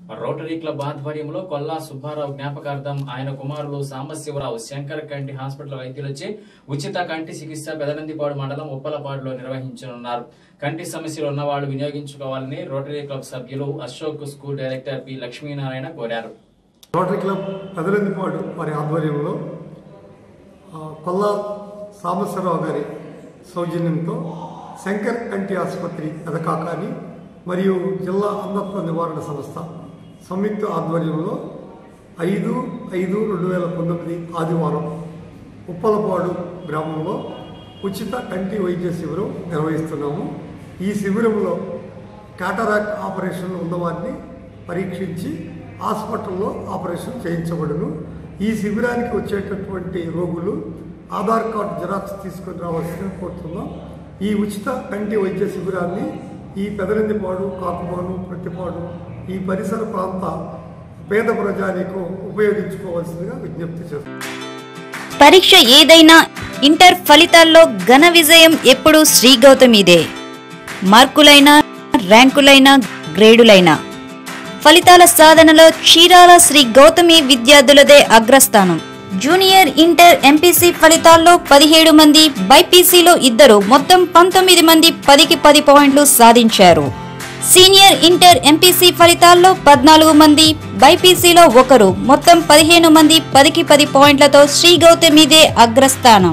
rotary club ఆధ్వర్యంలో కొల్లా సుబ్బారావు జ్ఞాపకార్థం ఆయన కుమారులు సాంబశివరావు శంకర్ కంటి హాస్పిటల్ వైద్యులచే ఉచిత కంటి చికిత్స పెదనందిపాడు మండలం ఉప్పలపాడులో నిర్వహించనున్నారు కంటి సమస్యలు ఉన్నవాళ్లు వినియోగించుకోవాలని రోటరీ క్లబ్ సభ్యులు Ashok school director P Lakshminarayana కోరారు రోటరీ క్లబ్ పెదలందిపాడు వారి ఆధ్వర్యంలో ఆ, కొల్లా సాంబశ్వరరావు గారి సౌజన్యంతో శంకర్ కంటి ఆసుపత్రి పెదకాకాని మరియు జిల్లా అంధత్వ నివారణ సంస్థ సంయుక్త ఆధ్వర్యంలో ఐదు ఐదు రెండు వేల పంతొమ్మిది ఆదివారం ఉప్పలపాడు గ్రామంలో ఉచిత కంటి వైద్య శిబిరం నిర్వహిస్తున్నాము ఈ శిబిరంలో కాటరాక్ట్ ఆపరేషన్ ఉన్నవారిని పరీక్షించి హాస్పిటల్లో ఆపరేషన్ చేయించబడును ఈ శిబిరానికి వచ్చేటటువంటి రోగులు ఆధార్ కార్డు జిరాక్స్ తీసుకొని రావాల్సిన కోరుతున్నాం ఈ ఉచిత కంటి వైద్య శిబిరాన్ని ఈ పెదరిందిపాడు కాకుమాను ప్రతిపాడు ఈ పరిసర ప్రాంత పేద ప్రజానీకం ఉపయోగించుకోవాల్సిందిగా విజ్ఞప్తి చేస్తున్నాం పరీక్ష ఏదైనా ఇంటర్ ఫలితాల్లో ఘన విజయం ఎప్పుడూ శ్రీ గౌతమిదే మార్కులైనా ర్యాంకులైనా గ్రేడులైనా ఫలితాల సాధనలో చీరాల శ్రీ గౌతమి విద్యార్థులదే అగ్రస్థానం జూనియర్ ఇంటర్ ఎంపీసీ ఫలితాల్లో పదిహేడు మంది బైపీసీలో ఇద్దరు మొత్తం పంతొమ్మిది మంది పదికి పది పాయింట్లు సాధించారు సీనియర్ ఇంటర్ ఎంపీసీ ఫలితాల్లో పద్నాలుగు మంది బైపీసీలో ఒకరు మొత్తం పదిహేను మంది పదికి పది పాయింట్లతో శ్రీ గౌతమిదే అగ్రస్థానం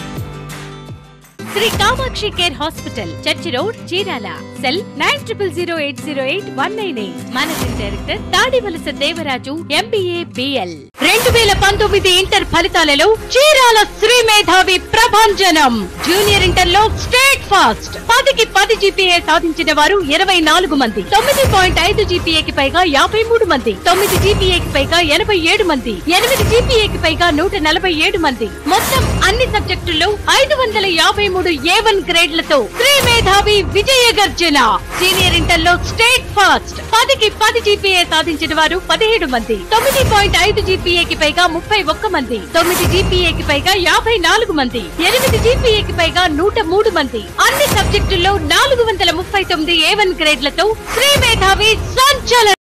Sri Kamakshi care hospital church road Chirala cell nine triple zero eight zero eight one nine eight managing director Tadivalasa Devaraju MBA BL రెండు వేల పంతొమ్మిది ఇంటర్ ఫలితాలలో చీరాల శ్రీ మేధావి ప్రభంజనం జూనియర్ ఇంటర్ లో స్టేట్ ఫాస్ట్ పదికి పది జీపీఏ సాధించిన వారు ఇరవై నాలుగు మంది తొమ్మిది పాయింట్ ఐదు జీపీఏకి పైగా యాభై మూడు మంది తొమ్మిది జీపీఏకి పైగా ఎనభై ఏడు మంది ఎనిమిది జీపీఏకి పైగా నూట నలభై ఏడు మంది మొత్తం అన్ని సబ్జెక్టుల్లో ఐదు వందల యాభై మూడు ఏ వన్ గ్రేడ్లతో శ్రీ మేధావి విజయ గర్జన సీనియర్ ఇంటర్ లో స్టేట్ ఫాస్ట్ పదికి పది జీపీఏ సాధించిన వారు పదిహేడు మంది తొమ్మిది పాయింట్ ఐదు జీపీఏకి పైగా ముప్పై ఒక్క మంది తొమ్మిది జీపీఏకి పైగా యాభై నాలుగు మంది ఎనిమిది జీపీఏకి పైగా నూట మూడు మంది అన్ని సబ్జెక్టుల్లో నాలుగు వందల ముప్పై తొమ్మిది ఏ వన్ గ్రేడ్లతో శ్రీ మేధావి సంచలనం